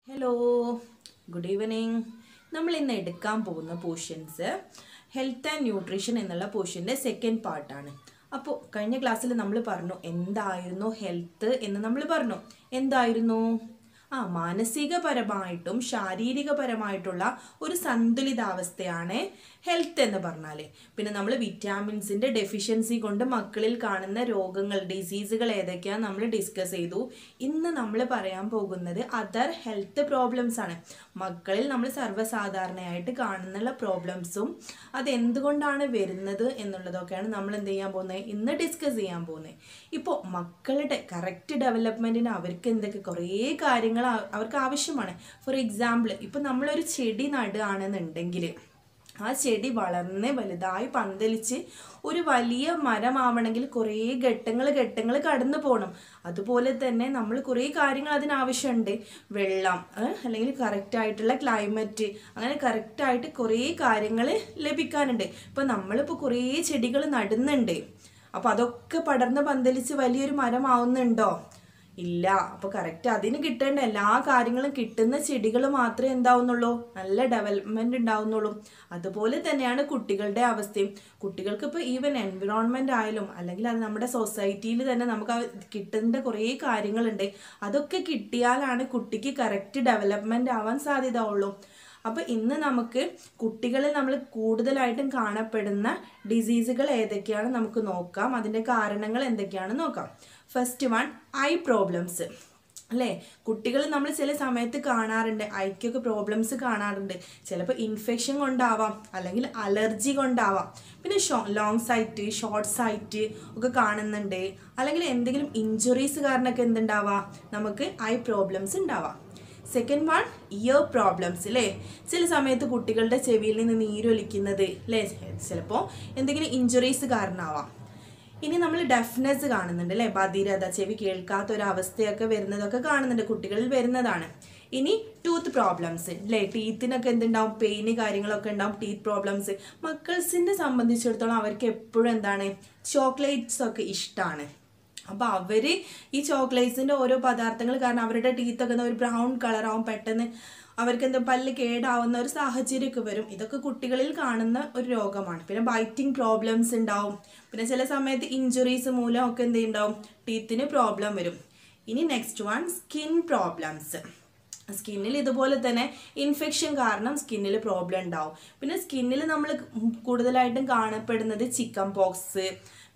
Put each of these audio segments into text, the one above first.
Hello good evening നമ്മൾ ഇന്ന് എടുക്കാൻ പോകുന്ന പോർഷൻസ് ഹെൽത്ത് ആൻഡ് ന്യൂട്രീഷൻ എന്നുള്ള പോർഷൻ്റെ സെക്കൻഡ് പാർട്ടാണ് അപ്പോൾ കഴിഞ്ഞ ക്ലാസ്സിൽ നമ്മൾ പറഞ്ഞു എന്തായിരുന്നു ഹെൽത്ത് എന്ന് നമ്മൾ പറഞ്ഞു എന്തായിരുന്നു ആ മാനസികപരമായിട്ടും ശാരീരികപരമായിട്ടുള്ള ഒരു സന്തുലിതാവസ്ഥയാണ് ഹെൽത്ത് എന്ന് പറഞ്ഞാൽ പിന്നെ നമ്മൾ വിറ്റാമിൻസിൻ്റെ ഡെഫിഷ്യൻസി കൊണ്ട് മക്കളിൽ കാണുന്ന രോഗങ്ങൾ ഡിസീസുകൾ ഏതൊക്കെയാണ് നമ്മൾ ഡിസ്കസ് ചെയ്തു ഇന്ന് നമ്മൾ പറയാൻ പോകുന്നത് അതർ ഹെൽത്ത് പ്രോബ്ലംസ് ആണ് മക്കളിൽ നമ്മൾ സർവ്വസാധാരണയായിട്ട് കാണുന്നുള്ള പ്രോബ്ലംസും അത് എന്തുകൊണ്ടാണ് വരുന്നത് എന്നുള്ളതൊക്കെയാണ് നമ്മൾ എന്ത് ചെയ്യാൻ പോകുന്നത് ഇന്ന് ഡിസ്കസ് ചെയ്യാൻ പോകുന്നത് ഇപ്പോൾ മക്കളുടെ കറക്റ്റ് ഡെവലപ്മെൻറ്റിന് അവർക്ക് എന്തൊക്കെ കുറേ കാര്യങ്ങൾ ആ- അവർക്ക് ആവശ്യമാണ് ഫോർ എക്സാമ്പിൾ ഇപ്പോൾ നമ്മളൊരു ചെടി നടുകയാണെന്നുണ്ടെങ്കിൽ ആ ചെടി വളർന്ന് വലുതായി പന്തലിച്ച് ഒരു വലിയ മരമാവണമെങ്കിൽ കുറേ ഘട്ടങ്ങൾ ഘട്ടങ്ങൾ കടന്നു പോകണം അതുപോലെ തന്നെ നമ്മൾ കുറേ കാര്യങ്ങൾ അതിനാവശ്യമുണ്ട് വെള്ളം ഏ, അല്ലെങ്കിൽ കറക്റ്റായിട്ടുള്ള ക്ലൈമറ്റ് അങ്ങനെ കറക്റ്റായിട്ട് കുറേ കാര്യങ്ങൾ ലഭിക്കാനുണ്ട് ഇപ്പം നമ്മളിപ്പോൾ കുറേ ചെടികൾ നടുന്നുണ്ട് അപ്പോൾ അതൊക്കെ പടർന്ന് പന്തലിച്ച് വലിയൊരു മരമാവുന്നുണ്ടോ ഇല്ല അപ്പോൾ കറക്റ്റ് അതിന് കിട്ടേണ്ട എല്ലാ കാര്യങ്ങളും കിട്ടുന്ന ചെടികൾ മാത്രമേ എന്താവുന്നുള്ളൂ നല്ല ഡെവലപ്മെന്റ് ഉണ്ടാവുന്നുള്ളൂ അതുപോലെ തന്നെയാണ് കുട്ടികളുടെ അവസ്ഥയും കുട്ടികൾക്ക് ഇപ്പോൾ ഈവൻ എൻവിറോൺമെന്റ് ആയാലും അല്ലെങ്കിൽ അത് നമ്മുടെ സൊസൈറ്റിയിൽ തന്നെ നമുക്ക് ആ കിട്ടേണ്ട കുറേ കാര്യങ്ങളുണ്ട് അതൊക്കെ കിട്ടിയാലാണ് കുട്ടിക്ക് കറക്റ്റ് ഡെവലപ്മെന്റ് ആവാൻ സാധ്യത ഉള്ളൂ അപ്പോൾ ഇന്ന് നമുക്ക് കുട്ടികളിൽ നമ്മൾ കൂടുതലായിട്ടും കാണപ്പെടുന്ന ഡിസീസുകൾ ഏതൊക്കെയാണ് നമുക്ക് നോക്കാം അതിൻ്റെ കാരണങ്ങൾ എന്തൊക്കെയാണെന്ന് നോക്കാം ഫസ്റ്റ് വൺ ഐ പ്രോബ്ലംസ് അല്ലേ കുട്ടികൾ നമ്മൾ ചില സമയത്ത് കാണാറുണ്ട് ഐക്കൊക്കെ പ്രോബ്ലംസ് കാണാറുണ്ട് ചിലപ്പോൾ ഇൻഫെക്ഷൻ കൊണ്ടാവാം അല്ലെങ്കിൽ അലർജി കൊണ്ടാവാം പിന്നെ show long sight short sight ഒക്കെ കാണുന്നുണ്ട് അല്ലെങ്കിൽ എന്തെങ്കിലും ഇഞ്ചുറീസ് കാരണമൊക്കെ എന്തുണ്ടാവാം നമുക്ക് ഐ പ്രോബ്ലംസ് ഉണ്ടാവാം സെക്കൻഡ് വൺ ഇയർ പ്രോബ്ലംസ് അല്ലേ ചില സമയത്ത് കുട്ടികളുടെ ചെവിയിൽ നിന്ന് നീരൊലിക്കുന്നത് അല്ലേ ചിലപ്പോൾ എന്തെങ്കിലും ഇഞ്ചുറീസ് കാരണമാവാം ഇനി നമ്മൾ ഡെഫ്നെസ് കാണുന്നുണ്ട് അല്ലേ ബധിരത ചെവി കേൾക്കാത്ത ഒരു അവസ്ഥയൊക്കെ വരുന്നതൊക്കെ കാണുന്നുണ്ട് കുട്ടികളിൽ വരുന്നതാണ് ഇനി ടൂത്ത് പ്രോബ്ലംസ് അല്ലേ ടീത്തിനൊക്കെ എന്തുണ്ടാവും പെയിന് കാര്യങ്ങളൊക്കെ ഉണ്ടാവും ടീത്ത് പ്രോബ്ലംസ് മക്കൾസിനെ സംബന്ധിച്ചിടത്തോളം അവർക്ക് എപ്പോഴും എന്താണ് ചോക്ലേറ്റ്സ് ഒക്കെ ഇഷ്ടമാണ് അപ്പോൾ അവർ ഈ ചോക്ലേറ്റ്സിൻ്റെ ഓരോ പദാർത്ഥങ്ങൾ കാരണം അവരുടെ ടീത്തൊക്കെ ഒരു ബ്രൗൺ കളറാവും പെട്ടെന്ന് അവർക്ക് എന്താ പല്ല് കേടാവുന്ന ഒരു സാഹചര്യമൊക്കെ വരും ഇതൊക്കെ കുട്ടികളിൽ കാണുന്ന ഒരു രോഗമാണ് പിന്നെ ബൈറ്റിംഗ് പ്രോബ്ലംസ് ഉണ്ടാവും പിന്നെ ചില സമയത്ത് ഇഞ്ചുറീസ് മൂലം ഒക്കെ എന്ത് ഉണ്ടാവും ടീത്തിന് പ്രോബ്ലം വരും ഇനി നെക്സ്റ്റ് വൺ സ്കിൻ പ്രോബ്ലംസ് സ്കിന്നിൽ ഇതുപോലെ തന്നെ ഇൻഫെക്ഷൻ കാരണം സ്കിന്നിൽ പ്രോബ്ലം ഉണ്ടാവും പിന്നെ സ്കിന്നിൽ നമ്മൾ കൂടുതലായിട്ടും കാണപ്പെടുന്നത് ചിക്കൻ പോക്സ്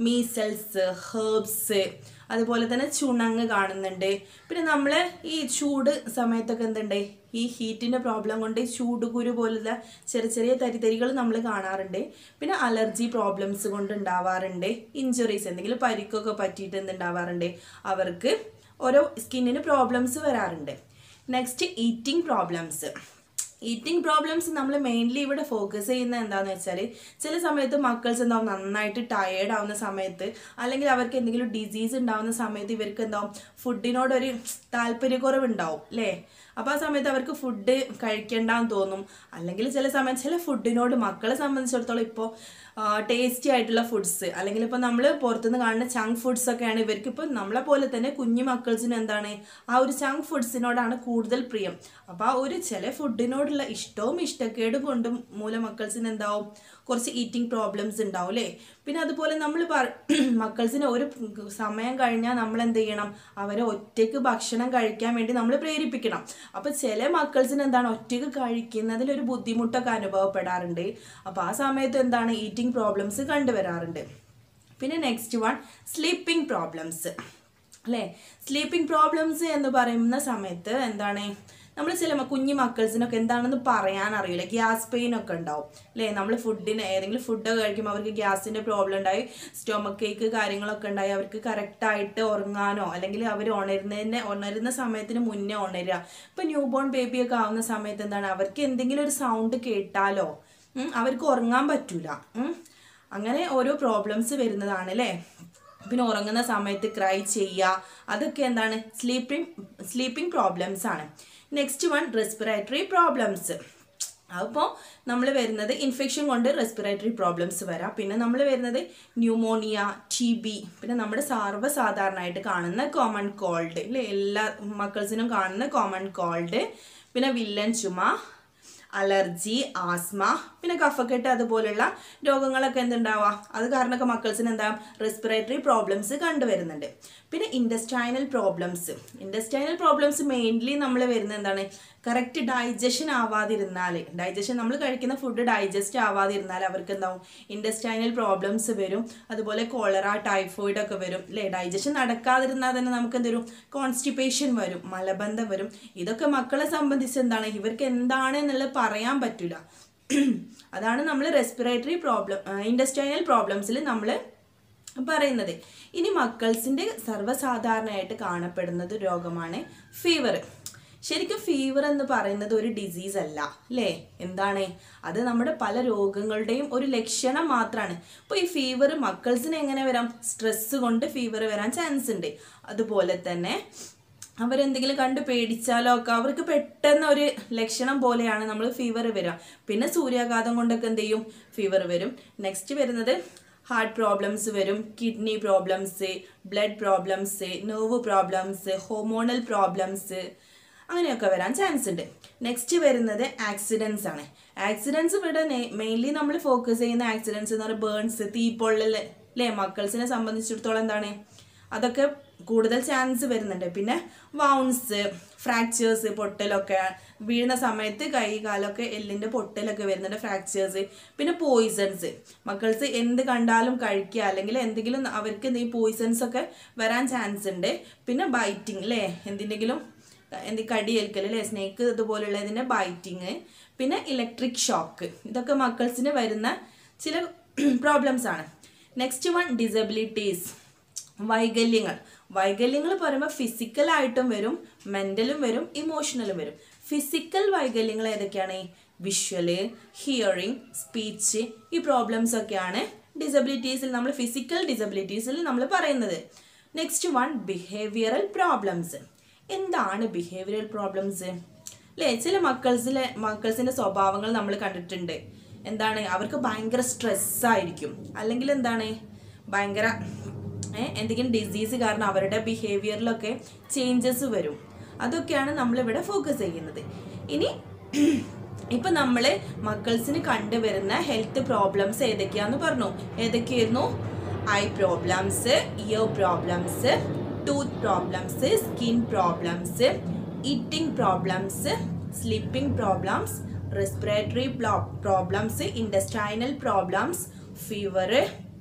മീസൽസ് ഹേർബ്സ് അതുപോലെ തന്നെ ചുണങ്ങ് കാണുന്നുണ്ട് പിന്നെ നമ്മൾ ഈ ചൂട് സമയത്തൊക്കെ എന്തുണ്ട് ഈ ഹീറ്റിൻ്റെ പ്രോബ്ലം കൊണ്ട് ചൂടുകുരു പോലുള്ള ചെറിയ ചെറിയ തരിതരികൾ നമ്മൾ കാണാറുണ്ട് പിന്നെ അലർജി പ്രോബ്ലംസ് കൊണ്ട് ഉണ്ടാവാറുണ്ട് ഇഞ്ചുറീസ് എന്തെങ്കിലും പരിക്കൊക്കെ പറ്റിയിട്ട് എന്തുണ്ടാവാറുണ്ട് അവർക്ക് ഓരോ സ്കിന്നിന് പ്രോബ്ലംസ് വരാറുണ്ട് next eating problems eating problems നമ്മൾ മെയിൻലി ഇവിടെ ഫോക്കസ് ചെയ്യുന്നത് എന്താണെന്ന് വെച്ചാൽ ചില സമയത്ത് മക്കൾസ് എന്താവും നന്നായിട്ട് ടയേർഡ് ആവുന്ന സമയത്ത് അല്ലെങ്കിൽ അവർക്ക് എന്തെങ്കിലും ഡിസീസ് ഉണ്ടാവുന്ന സമയത്ത് ഇവർക്ക് എന്താവും ഫുഡിനോടൊരു താല്പര്യക്കുറവുണ്ടാവും അല്ലേ അപ്പോൾ ആ സമയത്ത് അവർക്ക് ഫുഡ് കഴിക്കേണ്ടെന്ന് തോന്നും അല്ലെങ്കിൽ ചില സമയത്ത് ചില ഫുഡിനോട് മക്കളെ സംബന്ധിച്ചിടത്തോളം ഇപ്പോൾ ടേസ്റ്റി ആയിട്ടുള്ള ഫുഡ്സ് അല്ലെങ്കിൽ ഇപ്പോൾ നമ്മൾ പുറത്തുനിന്ന് കാണുന്ന ചങ്ക് ഫുഡ്സ് ഒക്കെയാണ് ഇവർക്ക് ഇപ്പോൾ നമ്മളെ പോലെ തന്നെ കുഞ്ഞു മക്കൾസിന് എന്താണ് ആ ഒരു ചങ്ക് ഫുഡ്സിനോടാണ് കൂടുതൽ പ്രിയം അപ്പോൾ ആ ഒരു ചില ഫുഡിനോടുള്ള ഇഷ്ടവും ഇഷ്ടക്കേടും കൊണ്ടും മൂലം മക്കൾസിന് എന്താവും കുറച്ച് ഈറ്റിംഗ് പ്രോബ്ലംസ് ഉണ്ടാവും അല്ലേ പിന്നെ അതുപോലെ നമ്മൾ മക്കൾസിന് ഒരു സമയം കഴിഞ്ഞാൽ നമ്മൾ എന്ത് ചെയ്യണം അവരെ ഒറ്റയ്ക്ക് ഭക്ഷണം കഴിക്കാൻ വേണ്ടി നമ്മൾ പ്രേരിപ്പിക്കണം അപ്പോൾ ചില മക്കൾസിന് എന്താണ് ഒറ്റയ്ക്ക് കഴിക്കുന്നതിൽ ഒരു ബുദ്ധിമുട്ടൊക്കെ അനുഭവപ്പെടാറുണ്ട് അപ്പോൾ ആ സമയത്ത് എന്താണ് ഈറ്റിംഗ് പ്രോബ്ലംസ് കണ്ടുവരാറുണ്ട് പിന്നെ നെക്സ്റ്റ് വൺ സ്ലീപ്പിംഗ് പ്രോബ്ലംസ് അല്ലേ സ്ലീപ്പിംഗ് പ്രോബ്ലംസ് എന്ന് പറയുന്ന സമയത്ത് എന്താണ് നമ്മൾ ചില മ- കുഞ്ഞു മക്കൾസിനൊക്കെ എന്താണെന്ന് പറയാൻ അറിയില്ല ഗ്യാസ് പെയിൻ ഒക്കെ ഉണ്ടാവും അല്ലേ നമ്മൾ ഫുഡിന് ഏതെങ്കിലും ഫുഡൊക്കെ കഴിക്കുമ്പോൾ അവർക്ക് ഗ്യാസിൻ്റെ പ്രോബ്ലം ഉണ്ടായി സ്റ്റൊമക്ക് കേക്ക് കാര്യങ്ങളൊക്കെ ഉണ്ടായി അവർക്ക് കറക്റ്റായിട്ട് ഉറങ്ങാനോ അല്ലെങ്കിൽ അവർ ഉണരുന്നതിന് ഉണരുന്ന സമയത്തിന് മുന്നേ ഉണരുക ഇപ്പം ന്യൂ ബോൺ ബേബിയൊക്കെ ആവുന്ന സമയത്ത് എന്താണ് അവർക്ക് എന്തെങ്കിലും ഒരു സൗണ്ട് കേട്ടാലോ ഉം, അവർക്ക് ഉറങ്ങാൻ പറ്റൂല ഉം. അങ്ങനെ ഓരോ പ്രോബ്ലംസ് വരുന്നതാണ് അല്ലേ പിന്നെ ഉറങ്ങുന്ന സമയത്ത് ക്രൈ ചെയ്യുക അതൊക്കെ എന്താണ് സ്ലീപ്പിംഗ് സ്ലീപ്പിംഗ് പ്രോബ്ലംസ് ആണ് നെക്സ്റ്റ് വൺ റെസ്പിറേറ്ററി പ്രോബ്ലംസ് അപ്പോൾ നമ്മൾ വരുന്നത് ഇൻഫെക്ഷൻ കൊണ്ട് റെസ്പിറേറ്ററി പ്രോബ്ലംസ് വരാം പിന്നെ നമ്മൾ വരുന്നത് ന്യൂമോണിയ ടി ബി പിന്നെ നമ്മുടെ സർവ്വസാധാരണമായിട്ട് കാണുന്ന കോമൺ കോൾഡ് ഇല്ലേ എല്ലാ മക്കൾസിനും കാണുന്ന കോമൺ കോൾഡ് പിന്നെ വില്ലൻ ചുമ അലർജി ആസ്മ പിന്നെ കഫക്കെട്ട് അതുപോലുള്ള രോഗങ്ങളൊക്കെ എന്തുണ്ടാവുക അത് കാരണമൊക്കെ മക്കൾസിന് എന്താ റെസ്പിറേറ്ററി പ്രോബ്ലംസ് കണ്ടുവരുന്നുണ്ട് പിന്നെ intestinal problems intestinal problems mainly നമ്മൾ വരുന്നത് എന്താണ് കറക്റ്റ് ഡൈജഷൻ ആവാതിരുന്നാൽ ഡൈജഷൻ നമ്മൾ കഴിക്കുന്ന ഫുഡ് ഡൈജസ്റ്റ് ആവാതിരുന്നാൽ അവർക്ക് എന്താവും ഇൻഡസ്റ്റൈനൽ പ്രോബ്ലംസ് വരും അതുപോലെ കോളറ ടൈഫോയിഡ് ഒക്കെ വരും അല്ലേ ഡൈജഷൻ നടക്കാതിരുന്നാൽ തന്നെ നമുക്ക് എന്തൊരു കോൺസ്റ്റിപ്പേഷൻ വരും മലബന്ധം വരും ഇതൊക്കെ മക്കളെ സംബന്ധിച്ച് എന്താണ് ഇവർക്ക് എന്താണ് എന്നുള്ളത് പറയാൻ പറ്റില്ല അതാണ് നമ്മൾ റെസ്പിറേറ്ററി പ്രോബ്ലം ഇൻഡസ്റ്റൈനൽ പ്രോബ്ലംസിൽ നമ്മൾ പറയുന്നത് ഇനി മക്കൾസിൻ്റെ സർവ്വസാധാരണയായിട്ട് കാണപ്പെടുന്നത് രോഗമാണ് ഫീവർ ശരിക്കും ഫീവർ എന്ന് പറയുന്നത് ഒരു ഡിസീസ് അല്ല അല്ലേ എന്താണ് അത് നമ്മുടെ പല രോഗങ്ങളുടെയും ഒരു ലക്ഷണം മാത്രമാണ് ഇപ്പോൾ ഈ ഫീവർ മക്കൾസിന് എങ്ങനെ വരാം സ്ട്രെസ് കൊണ്ട് ഫീവർ വരാൻ ചാൻസ് ഉണ്ട് അതുപോലെ തന്നെ അവരെന്തെങ്കിലും കണ്ട് പേടിച്ചാലോ ഒക്കെ അവർക്ക് പെട്ടെന്ന് ഒരു ലക്ഷണം പോലെയാണ് നമ്മൾ ഫീവർ വരിക പിന്നെ സൂര്യാഘാതം കൊണ്ടൊക്കെ എന്ത് ചെയ്യും ഫീവർ വരും നെക്സ്റ്റ് വരുന്നത് ഹാർട്ട് പ്രോബ്ലംസ് വരും kidney problems blood problems nerve problems hormonal problems അങ്ങനെയൊക്കെ വരാൻ ചാൻസ് ഉണ്ട് നെക്സ്റ്റ് വരുന്നത് ആക്സിഡൻസ് ആണ് ആക്സിഡൻസ് ഇവിടെ മെയിൻലി നമ്മൾ ഫോക്കസ് ചെയ്യുന്ന ആക്സിഡൻസ് എന്ന് പറയുന്നത് ബേൺസ് തീപ്പൊള്ളൽ അല്ലേ മക്കൾസിനെ സംബന്ധിച്ചിടത്തോളം എന്താണ് അതൊക്കെ കൂടുതൽ ചാൻസ് വരുന്നുണ്ട് പിന്നെ വൗൺസ് ഫ്രാക്ചേഴ്സ് പൊട്ടലൊക്കെ വീഴുന്ന സമയത്ത് കൈ കാലൊക്കെ എല്ലിൻ്റെ പൊട്ടലൊക്കെ വരുന്നുണ്ട് ഫ്രാക്ചേഴ്സ് പിന്നെ പോയിസൺസ് മക്കൾസ് എന്ത് കണ്ടാലും കഴിക്കുക അല്ലെങ്കിൽ എന്തെങ്കിലും അവർക്ക് എന്തെങ്കിലും പോയിസൺസ് ഒക്കെ വരാൻ ചാൻസ് ഉണ്ട് പിന്നെ ബൈറ്റിംഗ് അല്ലേ എന്തിൻ്റെങ്കിലും എന്ത് കടിയേൽക്കൽ അല്ലേ സ്നേക്ക് ഇതുപോലുള്ളതിൻ്റെ ബൈറ്റിങ് പിന്നെ ഇലക്ട്രിക് ഷോക്ക് ഇതൊക്കെ മക്കൾസിന് വരുന്ന ചില പ്രോബ്ലംസ് ആണ് നെക്സ്റ്റ് വൺ ഡിസബിലിറ്റീസ് വൈകല്യങ്ങൾ വൈകല്യങ്ങൾ പറയുമ്പോൾ ഫിസിക്കലായിട്ടും വരും മെൻ്റലും വരും ഇമോഷണലും വരും ഫിസിക്കൽ വൈകല്യങ്ങൾ ഏതൊക്കെയാണ് വിഷ്വല് ഹിയറിംഗ് സ്പീച്ച് ഈ പ്രോബ്ലംസ് ഒക്കെയാണ് ഡിസബിലിറ്റീസിൽ നമ്മൾ ഫിസിക്കൽ ഡിസബിലിറ്റീസിൽ നമ്മൾ പറയുന്നത് നെക്സ്റ്റ് വൺ ബിഹേവിയറൽ പ്രോബ്ലംസ് എന്താണ് ബിഹേവിയറൽ പ്രോബ്ലംസ് അല്ലേ ചില മക്കൾസിലെ മക്കൾസിൻ്റെ സ്വഭാവങ്ങൾ നമ്മൾ കണ്ടിട്ടുണ്ട് എന്താണ് അവർക്ക് ഭയങ്കര സ്ട്രെസ്സായിരിക്കും അല്ലെങ്കിൽ എന്താണ് ഭയങ്കര എന്തെങ്കിലും ഡിസീസ് കാരണം അവരുടെ ബിഹേവിയറിലൊക്കെ ചേഞ്ചസ് വരും അതൊക്കെയാണ് നമ്മളിവിടെ ഫോക്കസ് ചെയ്യുന്നത് ഇനി ഇപ്പം നമ്മൾ മക്കൾസിന് കണ്ടുവരുന്ന ഹെൽത്ത് പ്രോബ്ലംസ് ഏതൊക്കെയാന്ന് പറഞ്ഞു ഏതൊക്കെയായിരുന്നു eye problems ear problems tooth problems skin problems eating problems sleeping problems respiratory problems intestinal problems fever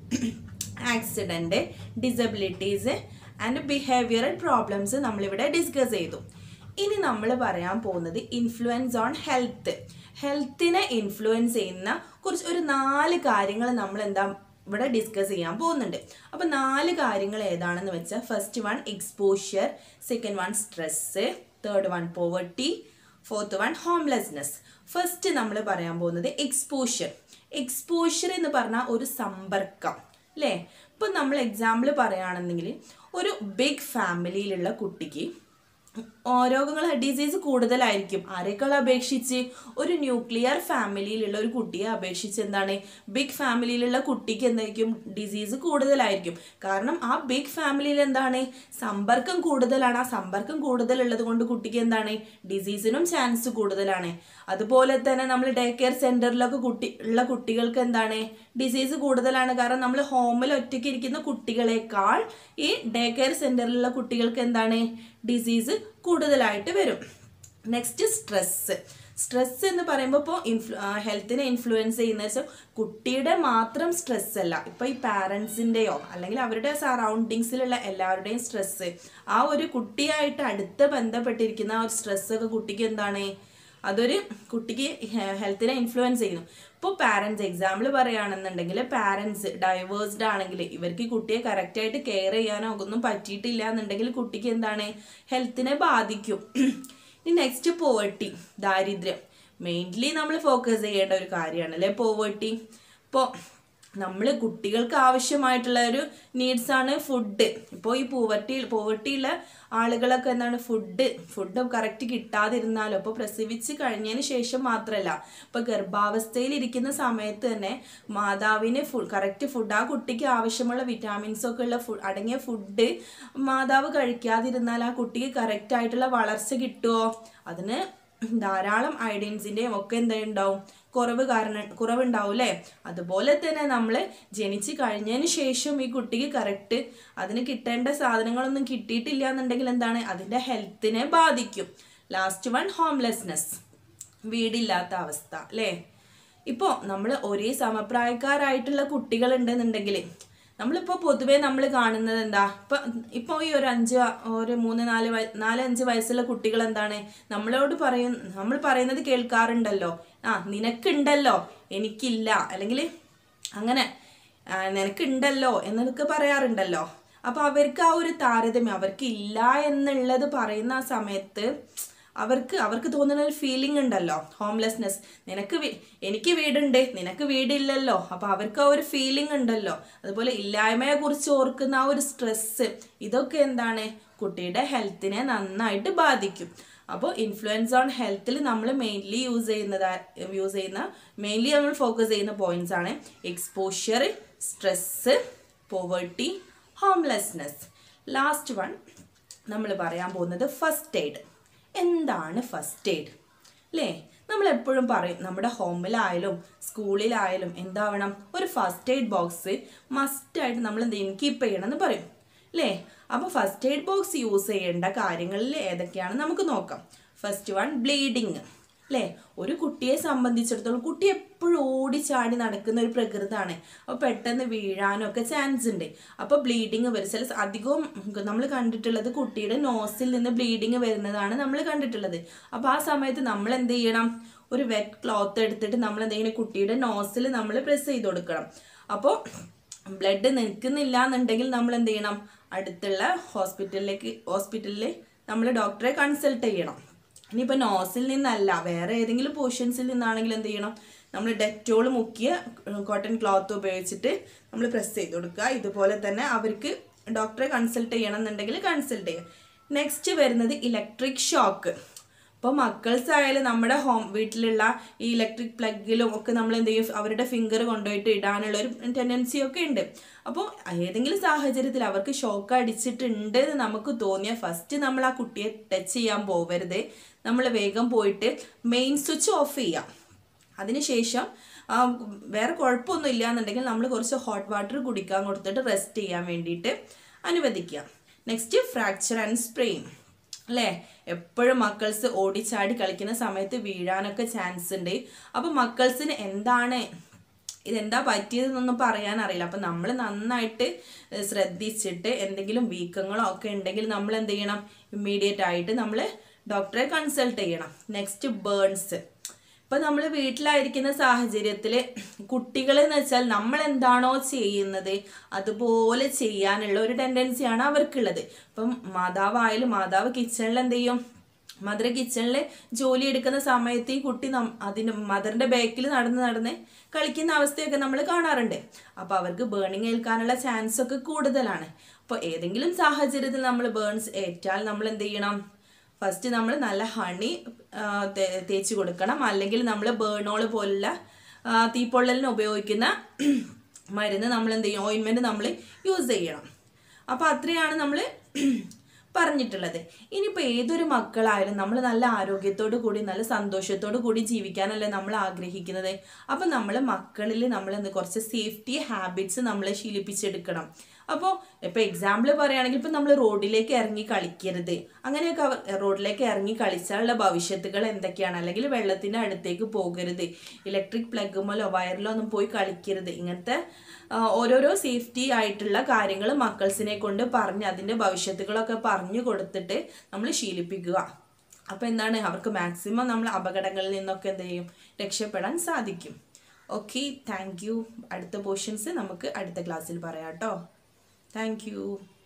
accident disabilities and behavioural problems നമ്മളിവിടെ ഡിസ്കസ് ചെയ്തു ഇനി നമ്മൾ പറയാൻ പോകുന്നത് ഇൻഫ്ലുവൻസ് ഓൺ ഹെൽത്ത് ഹെൽത്തിനെ ഇൻഫ്ലുവൻസ് ചെയ്യുന്ന കുറച്ച് ഒരു നാല് കാര്യങ്ങൾ നമ്മൾ എന്താ ഇവിടെ ഡിസ്കസ് ചെയ്യാൻ പോകുന്നുണ്ട് അപ്പോൾ നാല് കാര്യങ്ങൾ ഏതാണെന്ന് വെച്ചാൽ first one exposure second one stress third one poverty fourth one homelessness first നമ്മൾ പറയാൻ പോകുന്നത് എക്സ്പോഷ്യർ എക്സ്പോഷ്യർ എന്ന് പറഞ്ഞാൽ ഒരു സമ്പർക്കം അല്ലേ ഇപ്പം നമ്മൾ എക്സാമ്പിൾ പറയുകയാണെന്നെങ്കിൽ ഒരു ബിഗ് ഫാമിലിയിലുള്ള കുട്ടിക്ക് രോഗങ്ങൾ ഡിസീസ് കൂടുതലായിരിക്കും ആരെക്കാൾ അപേക്ഷിച്ച് ഒരു ന്യൂക്ലിയർ ഫാമിലിയിലുള്ള ഒരു കുട്ടിയെ അപേക്ഷിച്ച് എന്താണ് ബിഗ് ഫാമിലിയിലുള്ള കുട്ടിക്ക് എന്തായിരിക്കും ഡിസീസ് കൂടുതലായിരിക്കും കാരണം ആ ബിഗ് ഫാമിലിയിൽ എന്താണ് സമ്പർക്കം കൂടുതലാണ് ആ സമ്പർക്കം കൂടുതലുള്ളത് കൊണ്ട് കുട്ടിക്ക് എന്താണ് ഡിസീസിനും ചാൻസ് കൂടുതലാണ് അതുപോലെ തന്നെ നമ്മൾ ഡേ കെയർ സെൻറ്ററിലൊക്കെ കുട്ടി ഉള്ള കുട്ടികൾക്ക് എന്താണ് ഡിസീസ് കൂടുതലാണ് കാരണം നമ്മൾ ഹോമിൽ ഒറ്റയ്ക്ക് ഇരിക്കുന്ന കുട്ടികളെക്കാൾ ഈ ഡേ കെയർ സെൻറ്ററിലുള്ള കുട്ടികൾക്ക് എന്താണ് ഡിസീസ് കൂടുതലായിട്ട് വരും നെക്സ്റ്റ് സ്ട്രെസ്സ് സ്ട്രെസ് എന്ന് പറയുമ്പോൾ ഇപ്പോൾ ഇൻഫ്ലു ഹെൽത്തിനെ ഇൻഫ്ലുവൻസ് ചെയ്യുന്ന വെച്ചാൽ കുട്ടിയുടെ മാത്രം സ്ട്രെസ് അല്ല ഇപ്പോൾ ഈ പാരൻസിൻ്റെയോ അല്ലെങ്കിൽ അവരുടെ സറൗണ്ടിങ്സിലുള്ള എല്ലാവരുടെയും സ്ട്രെസ്സ് ആ ഒരു കുട്ടിയായിട്ട് അടുത്ത് ബന്ധപ്പെട്ടിരിക്കുന്ന ആ ഒരു സ്ട്രെസ്സൊക്കെ കുട്ടിക്ക് എന്താണ് അതൊരു കുട്ടിക്ക് ഹെൽത്തിനെ ഇൻഫ്ലുവൻസ് ചെയ്യുന്നു ഇപ്പോൾ പാരൻസ് എക്സാമ്പിൾ പറയുകയാണെന്നുണ്ടെങ്കിൽ പാരൻസ് ഡൈവേഴ്സ്ഡ് ആണെങ്കിൽ ഇവർക്ക് ഈ കുട്ടിയെ കറക്റ്റായിട്ട് കെയർ ചെയ്യാനോ ഒന്നും പറ്റിയിട്ടില്ല എന്നുണ്ടെങ്കിൽ കുട്ടിക്ക് എന്താണ് ഹെൽത്തിനെ ബാധിക്കും ഇനി നെക്സ്റ്റ് പോവർട്ടി ദാരിദ്ര്യം മെയിൻലി നമ്മൾ ഫോക്കസ് ചെയ്യേണ്ട ഒരു കാര്യമാണ് അല്ലേ പോവർട്ടി ഇപ്പോൾ നമ്മൾ കുട്ടികൾക്ക് ആവശ്യമായിട്ടുള്ള ഒരു നീഡ്സ് ആണ് ഫുഡ് ഇപ്പോൾ ഈ പോവർട്ടി പോവർട്ടിയുള്ള ആളുകളൊക്കെ എന്താണ് ഫുഡ് ഫുഡ് കറക്റ്റ് കിട്ടാതിരുന്നാലോ ഇപ്പോൾ പ്രസവിച്ച് കഴിഞ്ഞതിന് ശേഷം മാത്രമല്ല ഇപ്പോൾ ഗർഭാവസ്ഥയിൽ ഇരിക്കുന്ന സമയത്ത് തന്നെ മാതാവിന് ഫു കറക്റ്റ് ഫുഡ് ആ കുട്ടിക്ക് ആവശ്യമുള്ള വിറ്റാമിൻസ് ഒക്കെ ഉള്ള ഫുഡ് അടങ്ങിയ ഫുഡ് മാതാവ് കഴിക്കാതിരുന്നാൽ ആ കുട്ടിക്ക് കറക്റ്റ് ആയിട്ടുള്ള വളർച്ച കിട്ടുമോ അതിന് ധാരാളം അയഡിൻസിൻ്റെയും ഒക്കെ എന്തുണ്ടാവും കുറവ് കാരണം കുറവുണ്ടാവും അല്ലേ അതുപോലെ തന്നെ നമ്മൾ ജനിച്ച് കഴിഞ്ഞതിന് ശേഷം ഈ കുട്ടിക്ക് കറക്റ്റ് അതിന് കിട്ടേണ്ട സാധനങ്ങളൊന്നും കിട്ടിയിട്ടില്ല എന്നുണ്ടെങ്കിൽ എന്താണ് അതിൻ്റെ ഹെൽത്തിനെ ബാധിക്കും ലാസ്റ്റ് വൺ ഹോംലെസ്നെസ് വീടില്ലാത്ത അവസ്ഥ അല്ലേ ഇപ്പോൾ നമ്മൾ ഒരേ സമപ്രായക്കാരായിട്ടുള്ള കുട്ടികൾ ഉണ്ടെന്നുണ്ടെങ്കിൽ നമ്മളിപ്പോൾ പൊതുവേ നമ്മൾ കാണുന്നത് എന്താ ഇപ്പം ഇപ്പോൾ ഈ ഒരു അഞ്ച് വ- ഒരു മൂന്ന് നാല് വയ നാല് അഞ്ച് വയസ്സുള്ള കുട്ടികൾ എന്താണ് നമ്മളോട് പറയും നമ്മൾ പറയുന്നത് കേൾക്കാറുണ്ടല്ലോ ആ നിനക്കുണ്ടല്ലോ എനിക്കില്ല അല്ലെങ്കിൽ അങ്ങനെ ആ, നിനക്കുണ്ടല്ലോ എന്നൊക്കെ പറയാറുണ്ടല്ലോ അപ്പോൾ അവർക്ക് ആ ഒരു താരതമ്യം അവർക്ക് ഇല്ല എന്നുള്ളത് പറയുന്ന ആ സമയത്ത് അവർക്ക് അവർക്ക് തോന്നുന്ന ഒരു ഫീലിംഗ് ഉണ്ടല്ലോ ഹോംലെസ്നെസ് നിനക്ക് വീ- എനിക്ക് വീടുണ്ട് നിനക്ക് വീടില്ലല്ലോ അപ്പൊ അവർക്ക് ആ ഒരു ഫീലിംഗ് ഉണ്ടല്ലോ അതുപോലെ ഇല്ലായ്മയെ കുറിച്ച് ഓർക്കുന്ന ആ ഒരു സ്ട്രെസ് ഇതൊക്കെ എന്താണ് കുട്ടിയുടെ ഹെൽത്തിനെ നന്നായിട്ട് ബാധിക്കും അപ്പോൾ ഇൻഫ്ലുവൻസ് ഓൺ ഹെൽത്തിൽ നമ്മൾ മെയിൻലി യൂസ് ചെയ്യുന്നത് യൂസ് ചെയ്യുന്ന മെയിൻലി നമ്മൾ ഫോക്കസ് ചെയ്യുന്ന പോയിന്റ്സ് ആണ് exposure stress poverty homelessness last one നമ്മൾ പറയാൻ പോകുന്നത് ഫസ്റ്റ് എയ്ഡ് എന്താണ് ഫസ്റ്റ് എയ്ഡ് അല്ലേ നമ്മൾ എപ്പോഴും പറയും നമ്മുടെ ഹോമിലായാലും സ്കൂളിലായാലും എന്താവണം ഒരു ഫസ്റ്റ് എയ്ഡ് ബോക്സ് മസ്റ്റായിട്ട് നമ്മൾ എന്ത് കീപ്പ് ചെയ്യണം എന്ന് പറയും അല്ലേ അപ്പോൾ ഫസ്റ്റ് എയ്ഡ് ബോക്സ് യൂസ് ചെയ്യേണ്ട കാര്യങ്ങളിൽ ഏതൊക്കെയാണ് നമുക്ക് നോക്കാം ഫസ്റ്റ് വൺ ബ്ലീഡിങ് അല്ലേ ഒരു കുട്ടിയെ സംബന്ധിച്ചിടത്തോളം കുട്ടി എപ്പോഴും ഓടിച്ചാടി നടക്കുന്ന ഒരു പ്രകൃതമാണ് അപ്പോൾ പെട്ടെന്ന് വീഴാനും ഒക്കെ ചാൻസ് ഉണ്ട് അപ്പോൾ ബ്ലീഡിങ് വരും ചില സ- അധികവും നമ്മൾ കണ്ടിട്ടുള്ളത് കുട്ടിയുടെ നോസിൽ നിന്ന് ബ്ലീഡിങ് വരുന്നതാണ് നമ്മൾ കണ്ടിട്ടുള്ളത് അപ്പോൾ ആ സമയത്ത് നമ്മൾ എന്ത് ചെയ്യണം ഒരു വെറ്റ് ക്ലോത്ത് എടുത്തിട്ട് നമ്മൾ എന്ത് ചെയ്യണം കുട്ടിയുടെ നോസിൽ നമ്മൾ പ്രസ് ചെയ്ത് കൊടുക്കണം അപ്പോൾ ബ്ലഡ് നിൽക്കുന്നില്ല എന്നുണ്ടെങ്കിൽ നമ്മൾ എന്ത് ചെയ്യണം അടുത്തുള്ള ഹോസ്പിറ്റലിലേക്ക് ഹോസ്പിറ്റലിൽ നമ്മൾ ഡോക്ടറെ കൺസൾട്ട് ചെയ്യണം ഇനിയിപ്പോൾ നോസിൽ നിന്നല്ല വേറെ ഏതെങ്കിലും പോർഷൻസിൽ നിന്നാണെങ്കിൽ എന്ത് ചെയ്യണം നമ്മൾ ഡെറ്റോൾ മുക്കിയ കോട്ടൺ ക്ലോത്ത് ഉപയോഗിച്ചിട്ട് നമ്മൾ പ്രസ് ചെയ്ത് കൊടുക്കുക ഇതുപോലെ തന്നെ അവർക്ക് ഡോക്ടറെ കൺസൾട്ട് ചെയ്യണം എന്നുണ്ടെങ്കിൽ കൺസൾട്ട് ചെയ്യുക നെക്സ്റ്റ് വരുന്നത് ഇലക്ട്രിക് ഷോക്ക് ഇപ്പോൾ മക്കൾസ് ആയാലും നമ്മുടെ ഹോം വീട്ടിലുള്ള ഈ ഇലക്ട്രിക് പ്ലഗിലും ഒക്കെ നമ്മൾ എന്ത് ചെയ്യും അവരുടെ ഫിംഗർ കൊണ്ടുപോയിട്ട് ഇടാനുള്ള ഒരു ടെൻഡൻസി ഒക്കെ ഉണ്ട് അപ്പോൾ ഏതെങ്കിലും സാഹചര്യത്തിൽ അവർക്ക് ഷോക്ക് അടിച്ചിട്ടുണ്ട് എന്ന് നമുക്ക് തോന്നിയ ഫസ്റ്റ് നമ്മൾ ആ കുട്ടിയെ ടച്ച് ചെയ്യാൻ പോവരുത് നമ്മൾ വേഗം പോയിട്ട് മെയിൻ സ്വിച്ച് ഓഫ് ചെയ്യാം അതിനുശേഷം ആ, വേറെ കുഴപ്പമൊന്നും ഇല്ല എന്നുണ്ടെങ്കിൽ നമ്മൾ കുറച്ച് ഹോട്ട് വാട്ടർ കുടിക്കാൻ കൊടുത്തിട്ട് റെസ്റ്റ് ചെയ്യാൻ വേണ്ടിയിട്ട് അനുവദിക്കുക നെക്സ്റ്റ് ഫ്രാക്ചർ ആൻഡ് സ്പ്രെയിൻ അല്ലേ എപ്പോഴും മക്കൾസ് ഓടിച്ചാടി കളിക്കുന്ന സമയത്ത് വീഴാനൊക്കെ ചാൻസ് ഉണ്ട് അപ്പോൾ മക്കൾസിന് എന്താണ് ഇതെന്താ പറ്റിയതെന്നൊന്നും പറയാൻ അറിയില്ല അപ്പം നമ്മൾ നന്നായിട്ട് ഏഹ്, ശ്രദ്ധിച്ചിട്ട് എന്തെങ്കിലും വീക്കങ്ങളോ ഒക്കെ ഉണ്ടെങ്കിൽ നമ്മൾ എന്ത് ചെയ്യണം ഇമ്മീഡിയറ്റ് ആയിട്ട് നമ്മൾ ഡോക്ടറെ കൺസൾട്ട് ചെയ്യണം നെക്സ്റ്റ് ബേൺസ് ഇപ്പം നമ്മൾ വീട്ടിലായിരിക്കുന്ന സാഹചര്യത്തിൽ കുട്ടികൾ എന്ന് വെച്ചാൽ നമ്മൾ എന്താണോ ചെയ്യുന്നത് അതുപോലെ ചെയ്യാനുള്ള ഒരു ടെൻഡൻസിയാണ് അവർക്കുള്ളത് ഇപ്പം മാതാവായാലും മാതാവ് കിച്ചണിൽ എന്ത് ചെയ്യും മദർ കിച്ചണിൽ ജോലി എടുക്കുന്ന സമയത്ത് ഈ കുട്ടി നം അതിന് മദറിന്റെ ബാക്കിൽ നടന്ന് നടന്ന് കളിക്കുന്ന അവസ്ഥയൊക്കെ നമ്മൾ കാണാറുണ്ട് അപ്പോൾ അവർക്ക് ബേണിങ് ഏൽക്കാനുള്ള ചാൻസ് ഒക്കെ കൂടുതലാണ് അപ്പോൾ ഏതെങ്കിലും സാഹചര്യത്തിൽ നമ്മൾ ബേൺസ് ഏറ്റാൽ നമ്മൾ എന്ത് ചെയ്യണം ഫസ്റ്റ് നമ്മൾ നല്ല ഹണി തേച്ച് കൊടുക്കണം അല്ലെങ്കിൽ നമ്മൾ ബേണോൾ പോലുള്ള ആ, തീപ്പൊള്ളലിന് ഉപയോഗിക്കുന്ന മരുന്ന് നമ്മൾ എന്ത് ചെയ്യും ഓയിൻമെൻറ്റ് നമ്മൾ യൂസ് ചെയ്യണം അപ്പോൾ അത്രയാണ് നമ്മൾ പറഞ്ഞിട്ടുള്ളത് ഇനിയിപ്പോൾ ഏതൊരു മക്കളായാലും നമ്മൾ നല്ല ആരോഗ്യത്തോടു കൂടി നല്ല സന്തോഷത്തോടു കൂടി ജീവിക്കാനല്ലേ നമ്മൾ ആഗ്രഹിക്കുന്നത് അപ്പം നമ്മൾ മക്കളിൽ നമ്മൾ എന്ത് കുറച്ച് സേഫ്റ്റി ഹാബിറ്റ്സ് നമ്മളെ ശീലിപ്പിച്ചെടുക്കണം അപ്പോൾ ഇപ്പോൾ എക്സാമ്പിൾ പറയുകയാണെങ്കിൽ ഇപ്പം നമ്മൾ റോഡിലേക്ക് ഇറങ്ങി കളിക്കരുത് അങ്ങനെയൊക്കെ അവർ റോഡിലേക്ക് ഇറങ്ങി കളിച്ചാലുള്ള ഭവിഷ്യത്തുകൾ എന്തൊക്കെയാണ് അല്ലെങ്കിൽ വെള്ളത്തിൻ്റെ അടുത്തേക്ക് പോകരുത് ഇലക്ട്രിക് പ്ലഗുമല്ലോ വയറിലോ ഒന്നും പോയി കളിക്കരുത് ഇങ്ങനത്തെ ആ, ഓരോരോ സേഫ്റ്റി ആയിട്ടുള്ള കാര്യങ്ങൾ മക്കൾസിനെ കൊണ്ട് പറഞ്ഞ് അതിൻ്റെ ഭവിഷ്യത്തുകളൊക്കെ പറഞ്ഞു കൊടുത്തിട്ട് നമ്മൾ ശീലിപ്പിക്കുക അപ്പോൾ എന്താണ് അവർക്ക് മാക്സിമം നമ്മൾ അപകടങ്ങളിൽ നിന്നൊക്കെ എന്ത് ചെയ്യും രക്ഷപ്പെടാൻ സാധിക്കും ഓക്കെ താങ്ക് യു അടുത്ത പോർഷൻസ് നമുക്ക് അടുത്ത ക്ലാസ്സിൽ പറയാം കേട്ടോ താങ്ക് യു